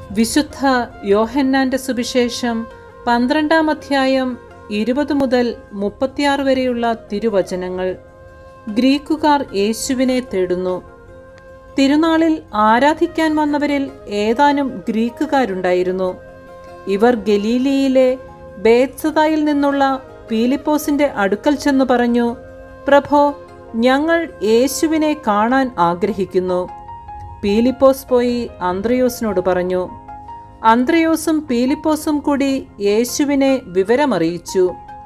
വിശുദ്ധ യോഹന്നാന്റെ സുവിശേഷം പന്ത്രണ്ടാം അധ്യായം ഇരുപത് മുതൽ മുപ്പത്തിയാറ് വരെയുള്ള തിരുവചനങ്ങൾ ഗ്രീക്കുകാർ യേശുവിനെ തേടുന്നു തിരുനാളിൽ ആരാധിക്കാൻ വന്നവരിൽ ഏതാനും ഗ്രീക്കുകാരുണ്ടായിരുന്നു ഇവർ ഗലീലിയിലെ ബേത്സതായിൽ നിന്നുള്ള പീലിപ്പോസിന്റെ അടുക്കൽ ചെന്നു പറഞ്ഞു പ്രഭോ ഞങ്ങൾ യേശുവിനെ കാണാൻ ആഗ്രഹിക്കുന്നു പീലിപ്പോസ് പോയി അന്ത്രയോസിനോട് പറഞ്ഞു അന്ത്രയോസും പീലിപ്പോസും കൂടി യേശുവിനെ വിവരമറിയിച്ചു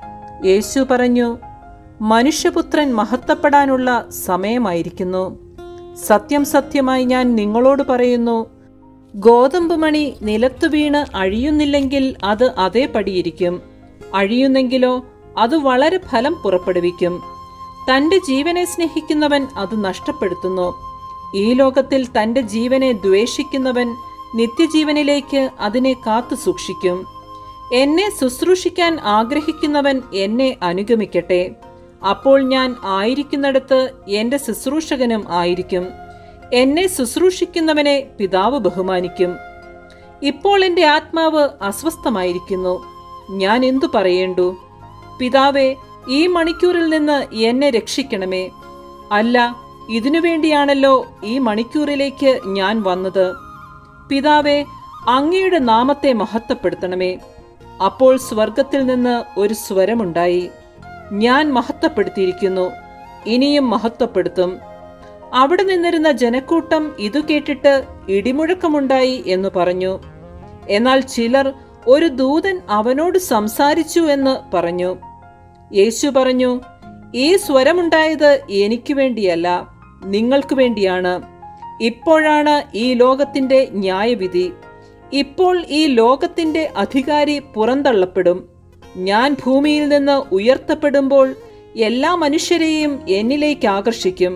യേശു പറഞ്ഞു മനുഷ്യപുത്രൻ മഹത്വപ്പെടാനുള്ള സമയമായിരിക്കുന്നു സത്യം സത്യമായി ഞാൻ നിങ്ങളോട് പറയുന്നു ഗോതമ്പ് മണി നിലത്തു വീണ് അഴിയുന്നില്ലെങ്കിൽ അത് അതേപടിയിരിക്കും അഴിയുന്നെങ്കിലോ അത് വളരെ ഫലം പുറപ്പെടുവിക്കും തന്റെ ജീവനെ സ്നേഹിക്കുന്നവൻ അത് നഷ്ടപ്പെടുത്തുന്നു ഈ ലോകത്തിൽ തന്റെ ജീവനെ ദ്വേഷിക്കുന്നവൻ നിത്യജീവനിലേക്ക് അതിനെ കാത്തു സൂക്ഷിക്കും എന്നെ ശുശ്രൂഷിക്കാൻ ആഗ്രഹിക്കുന്നവൻ എന്നെ അനുഗമിക്കട്ടെ അപ്പോൾ ഞാൻ ആയിരിക്കുന്നിടത്ത് എന്റെ ശുശ്രൂഷകനും ആയിരിക്കും എന്നെ ശുശ്രൂഷിക്കുന്നവനെ പിതാവ് ബഹുമാനിക്കും ഇപ്പോൾ എൻ്റെ ആത്മാവ് അസ്വസ്ഥമായിരിക്കുന്നു ഞാൻ എന്തു പറയേണ്ടു പിതാവേ ഈ മണിക്കൂറിൽ നിന്ന് എന്നെ രക്ഷിക്കണമേ അല്ല ഇതിനു വേണ്ടിയാണല്ലോ ഈ മണിക്കൂറിലേക്ക് ഞാൻ വന്നത് പിതാവേ അങ്ങയുടെ നാമത്തെ മഹത്വപ്പെടുത്തണമേ അപ്പോൾ സ്വർഗത്തിൽ നിന്ന് ഒരു സ്വരമുണ്ടായി ഞാൻ മഹത്വപ്പെടുത്തിയിരിക്കുന്നു ഇനിയും മഹത്വപ്പെടുത്തും അവിടെ നിന്നിരുന്ന ജനക്കൂട്ടം ഇതു കേട്ടിട്ട് ഇടിമുഴക്കമുണ്ടായി എന്ന് പറഞ്ഞു എന്നാൽ ചിലർ ഒരു ദൂതൻ അവനോട് സംസാരിച്ചു എന്ന് പറഞ്ഞു യേശു പറഞ്ഞു ഈ സ്വരമുണ്ടായത് എനിക്ക് വേണ്ടിയല്ല നിങ്ങൾക്ക് വേണ്ടിയാണ് ഇപ്പോഴാണ് ഈ ലോകത്തിന്റെ ന്യായവിധി ഇപ്പോൾ ഈ ലോകത്തിന്റെ അധികാരി പുറന്തള്ളപ്പെടും ഞാൻ ഭൂമിയിൽ നിന്ന് ഉയർത്തപ്പെടുമ്പോൾ എല്ലാ മനുഷ്യരെയും എന്നിലേക്ക് ആകർഷിക്കും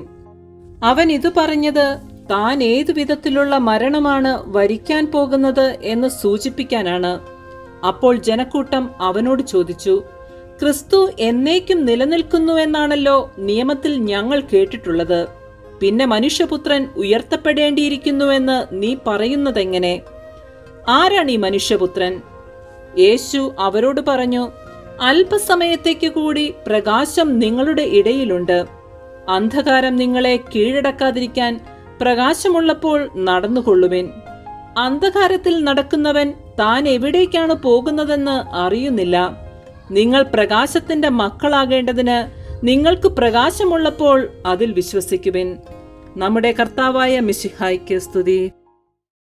അവൻ ഇത് പറഞ്ഞത് താൻ ഏതു വിധത്തിലുള്ള മരണമാണ് വരിക്കാൻ പോകുന്നത് എന്ന് സൂചിപ്പിക്കാനാണ് അപ്പോൾ ജനക്കൂട്ടം അവനോട് ചോദിച്ചു ക്രിസ്തു എന്നേക്കും നിലനിൽക്കുന്നുവെന്നാണല്ലോ നിയമത്തിൽ ഞങ്ങൾ കേട്ടിട്ടുള്ളത് പിന്നെ മനുഷ്യപുത്രൻ ഉയർത്തപ്പെടേണ്ടിയിരിക്കുന്നുവെന്ന് നീ പറയുന്നതെങ്ങനെ ആരാണ് ഈ മനുഷ്യപുത്രൻ യേശു അവരോട് പറഞ്ഞു അല്പസമയത്തേക്ക് കൂടി പ്രകാശം നിങ്ങളുടെ ഇടയിലുണ്ട് അന്ധകാരം നിങ്ങളെ കീഴടക്കാതിരിക്കാൻ പ്രകാശമുള്ളപ്പോൾ നടന്നുകൊള്ളുവിൻ അന്ധകാരത്തിൽ നടക്കുന്നവൻ താൻ എവിടേക്കാണ് പോകുന്നതെന്ന് അറിയുന്നില്ല നിങ്ങൾ പ്രകാശത്തിന്റെ മക്കളാകേണ്ടതിന് നിങ്ങൾക്ക് പ്രകാശമുള്ളപ്പോൾ അതിൽ വിശ്വസിക്കുവിൻ നമ്മുടെ കർത്താവായ മിശിഹായ്ക്ക് സ്തുതി